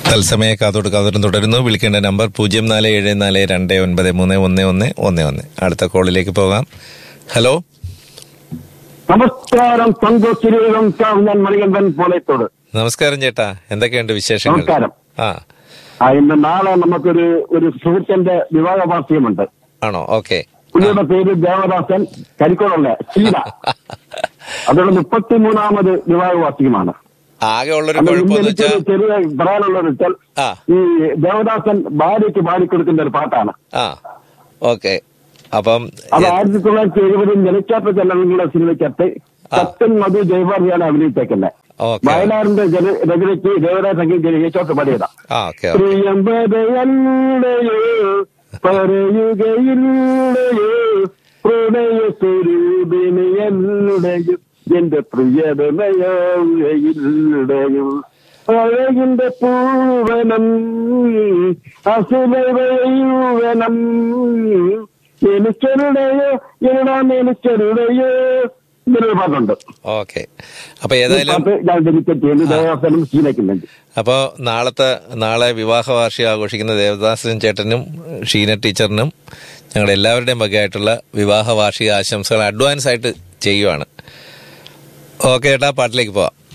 തത്സമയ കാതോട് കാതോടും തുടരുന്നു വിളിക്കേണ്ട നമ്പർ പൂജ്യം നാല് ഏഴ് നാല് രണ്ട് ഒൻപത് മൂന്ന് ഒന്ന് ഒന്ന് ഒന്ന് ഒന്ന് അടുത്ത കോളിലേക്ക് പോകാം ഹലോ നമസ്കാരം സന്തോഷിരീകം ഞാൻ മണികണ്ഠൻ പോലത്തോട് നമസ്കാരം ചേട്ടാ എന്തൊക്കെയുണ്ട് വിശേഷങ്ങൾ നമസ്കാരം. ആ ആ ഇന്ന് നാളെ നമുക്കൊരു ഒരു സുഹൃത്തിന്റെ വിവാഹ വാർഷികമുണ്ട് ആണോ ഓക്കെ പുള്ളിയുടെ പേര് ദേവദാസൻ കരിക്കോടുള്ള ശീല അതുകൊണ്ട് മുപ്പത്തിമൂന്നാമത് വിവാഹ വാർഷികമാണ് ആകെ ഉള്ളൊരു അപ്പൊ ഇന്ന് കുഴപ്പമെന്ന് വെച്ചാ എനിക്കൊരു ചെറിയ പറയാനുള്ളത് വെച്ചാൽ ആ ഈ ദേവദാസൻ ഭാര്യയ്ക്ക് പാടിക്കൊടുക്കുന്ന ഒരു പാട്ടാണ് ആ ഓക്കെ അപ്പം അത് ആയിരത്തി തൊള്ളായിരത്തി എഴുപതിൽ നിലയ്ക്കാത്ത ജനങ്ങളുടെ സിനിമയ്ക്കകത്ത് സത്യൻ മധു ജയഭാർജിയാണ് അഭിനയിച്ചേക്കുന്നത് ഓക്കെ വയലാറിന്റെ ജന രചനയ്ക്ക് ദേവരാജ സംഗീത യേശോട്ട് പാടിയതാ ആ ഓക്കെ പ്രിയമ്പതയല്ലയോ പറയുകയില്ലയോ പ്രണയ സ്വരൂപിണിയല്ലയോ എന്റെ പ്രിയതമയോയില്ലയോ അഴകിന്റെ പൂവനം അസുലവയൂവനം എനിക്കരുടെയോ എല്ലാം എനിക്കരുടെയോ ഇങ്ങനൊരു പാട്ടുണ്ട് ഓക്കെ അപ്പൊ ഈ ഏതായാലും പാട്ട് ഞാൻ ഡെഡിക്കേറ്റ് ചെയ്യുന്നു ദേവസ്ഥനും ശീലക്കുന്നുണ്ട് അപ്പോൾ നാളത്തെ നാളെ വിവാഹ വാർഷികം ആഘോഷിക്കുന്ന ദേവദാസൻ ചേട്ടനും ഷീന ടീച്ചറിനും ഞങ്ങളുടെ എല്ലാവരുടെയും വകയായിട്ടുള്ള വിവാഹ വാർഷിക ആശംസകൾ അഡ്വാൻസ് ആയിട്ട് ചെയ്യുവാണ് ഓക്കെ ഏട്ടാ പാട്ടിലേക്ക് പോവാം